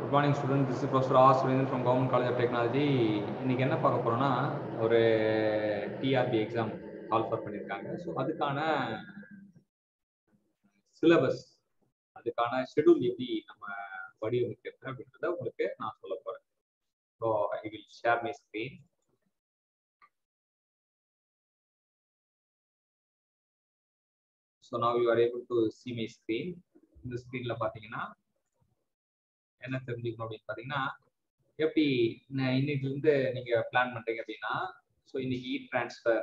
good morning student this is professor R Surender from government college of technology இன்னைக்கு என்ன பார்க்க போறோம்னா ஒரு டிஆர்பி எக்ஸாம் கால் ஃபார் பண்ணியிருக்காங்க ஸோ அதுக்கான சிலபஸ் அதுக்கான ஷெடியூல் எப்படி நம்ம வடிவமைக்கிறது அப்படின்றத உங்களுக்கு நான் சொல்ல போறேன் so I will share my screen so now you are able to see my screen இந்த ஸ்க்ரீன்ல பார்த்தீங்கன்னா என்ன தெரிஞ்சுக்கணும் அப்படின்னு பார்த்தீங்கன்னா எப்படி இன்னைக்கு இருந்து நீங்க பிளான் பண்றீங்க அப்படின்னா ஸோ இன்னைக்கு இ டிரான்ஸ்ஃபர்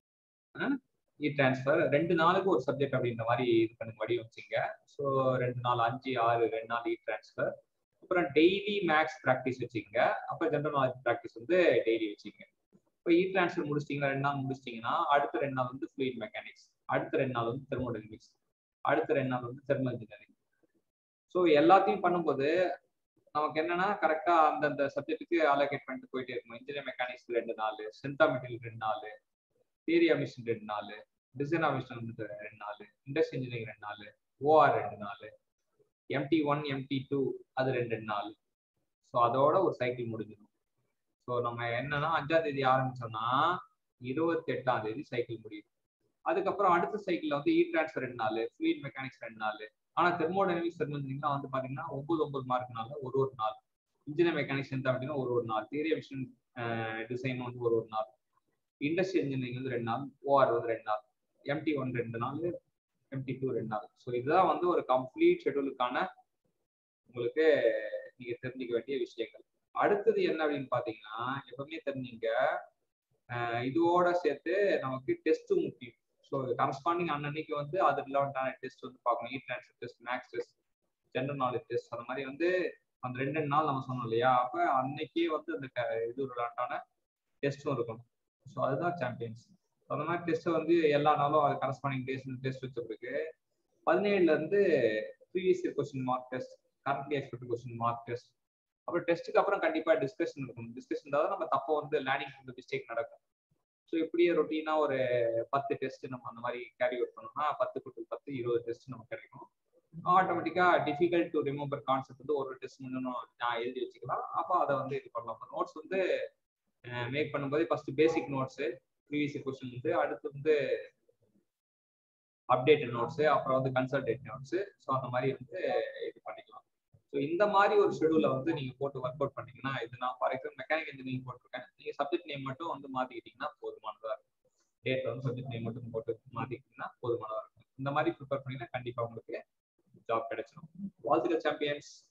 இ டிரான்ஸ்ஃபர் ரெண்டு நாளுக்கு ஒரு சப்ஜெக்ட் அப்படின்ற மாதிரி இது பண்ணுங்க வடிவமைச்சிங்க ஸோ ரெண்டு நாள் அஞ்சு ஆறு ரெண்டு நாள் இ டிரான்ஸ்ஃபர் அப்புறம் டெய்லி மேக்ஸ் ப்ராக்டிஸ் வச்சுக்கோங்க அப்புறம் ஜென்ரல் நாலேஜ் ப்ராக்டிஸ் வந்து டெய்லி வச்சுக்கோங்க இப்போ இ டிரான்ஸ்ஃபர் முடிச்சிட்டிங்கன்னா ரெண்டு நாள் முடிச்சிட்டிங்கன்னா அடுத்த ரெண்டு நாள் வந்து ஃப்ளூயிட் மெக்கானிக்ஸ் அடுத்த ரெண்டு நாள் வந்து தெர்மோடைனமிக்ஸ் அடுத்த ரெண்டு நாள் வந்து தெர்மல் இன்ஜினியரிங் ஸோ எல்லாத்தையும் பண்ணும்போது நமக்கு என்னன்னா கரெக்டா அந்தந்த சப்ஜெக்ட்டுக்கு அலோகேட் பண்ணிட்டு போயிட்டே இருக்கணும் இன்ஜினியர் மெக்கானிக்ஸ் ரெண்டு நாள் சென்டா மெட்டீரியல் ரெண்டு நாள் தியரியா மிஷின் ரெண்டு நாள் டிசைனா மிஷின் வந்து ரெண்டு நாள் இண்டஸ்ட்ரி இன்ஜினியரிங் ரெண்டு நாள் ஓஆர் ரெண்டு நாள் எம்டி ஒன் எம்டி டூ அது ரெண்டு ரெண்டு நாள் ஸோ அதோட ஒரு சைக்கிள் முடிஞ்சிடும் ஸோ நம்ம என்னன்னா அஞ்சாம் தேதி ஆரம்பிச்சோம்னா இருபத்தி எட்டாம் தேதி சைக்கிள் முடியும் அதுக்கப்புறம் அடுத்த சைக்கிள்ல வந்து இ டிரான்ஸ்ஃபர் ரெண்டு நாள் ஃப்ளூயிட் மெக்கானிக்ஸ் ரெண்டு நாள் ஆனா தெர்மோடைனமிக்ஸ் தெரிஞ்சிங்கன்னா வந்து பாத்தீங்கன்னா ஒன்பது ஒன்பது மார்க்னால ஒரு ஒரு நாள் இன்ஜினியர் மெக்கானிக்ஸ் எந்த அப்படின்னா ஒரு ஒரு நாள் தியரி மிஷின் டிசைன் வந்து ஒரு ஒரு நாள் இண்டஸ்ட்ரி இன்ஜினியரிங் வந்து ரெண்டு நாள் ஓஆர் வந்து ரெண்டு நாள் எம்டி ஒன் ரெண்டு நாள் எம்டி டூ ரெண்டு நாள் ஸோ இதுதான் வந்து ஒரு கம்ப்ளீட் ஷெடியூலுக்கான உங்களுக்கு நீங்க தெரிஞ்சுக்க வேண்டிய விஷயங்கள் அடுத்தது என்ன அப்படின்னு பாத்தீங்கன்னா எப்பவுமே தெரிஞ்சுங்க இதோட சேர்த்து நமக்கு டெஸ்ட் முக்கியம் ஸோ கரஸ்பாண்டிங் அன்னன்னைக்கு வந்து அது ரிலவெண்டான டெஸ்ட் வந்து பார்க்கணும் e transfer test maths test general knowledge test அந்த மாதிரி வந்து அந்த ரெண்டு ரெண்டு நாள் நம்ம சொன்னோம் இல்லையா அப்போ அன்னைக்கே வந்து அந்த இது ரிலவெண்டான டெஸ்ட்டும் இருக்கணும் ஸோ அதுதான் சாம்பியன்ஸ் அந்த மாதிரி டெஸ்ட்டை வந்து எல்லா நாளும் அது கரஸ்பாண்டிங் டேஸ் டெஸ்ட் வச்ச பிறகு பதினேழுல இருந்து previous year question mark test currently expect question mark test அப்புறம் டெஸ்ட்டுக்கு அப்புறம் கண்டிப்பாக டிஸ்கஷன் இருக்கும் டிஸ்கஷன் தான் நம்ம தப்போ வந்து லேர்னிங் மிஸ்டேக் நடக்கும் ஸோ இப்படியே ரொட்டீனா ஒரு பத்து டெஸ்ட் நம்ம அந்த மாதிரி கேரி அவுட் பண்ணோம்னா பத்து டு பத்து இருபது டெஸ்ட் நமக்கு கிடைக்கும் ஆட்டோமேட்டிக்கா டிஃபிகல்ட் டு ரிமெம்பர் கான்செப்ட் வந்து ஒரு டெஸ்ட் முன்னணும் நான் எழுதி வச்சுக்கலாம் அப்போ அதை வந்து இது பண்ணலாம் நோட்ஸ் வந்து மேக் பண்ணும்போது first basic notes previous question வந்து அடுத்து வந்து அப்டேட்டட் நோட்ஸ் அப்புறம் வந்து கன்சல்டேட் நோட்ஸ் ஸோ அந்த மாதிரி வந்து இது பண்ணிக்கலாம் ஸோ இந்த மாதிரி ஒரு ஷெடியூல வந்து நீங்க போட்டு ஒர்க் அவுட் பண்ணீங்கன்னா இது நான் ஃபார் எக்ஸாம்பிள் மெக்கானிக் இன்ஜினியரிங் போட்டிருக்கேன் நீங்க சப்ஜெக்ட் நேம் மட்டும் வந்து மாத்திக்கிட்டீங்கன்னா போதுமானதா இருக்கும் டேட் வந்து சப்ஜெக்ட் நேம் மட்டும் போட்டு மாத்திக்கிட்டீங்கன்னா போதுமானதா இருக்கும் இந்த மாதிரி ப்ரிப்பேர் பண்ணீங்கன்னா கண்டிப்பா உங்களுக்கு ஜாப் கிடைச்சிடும் வாழ்த்துக்கள் சாம்பியன்ஸ்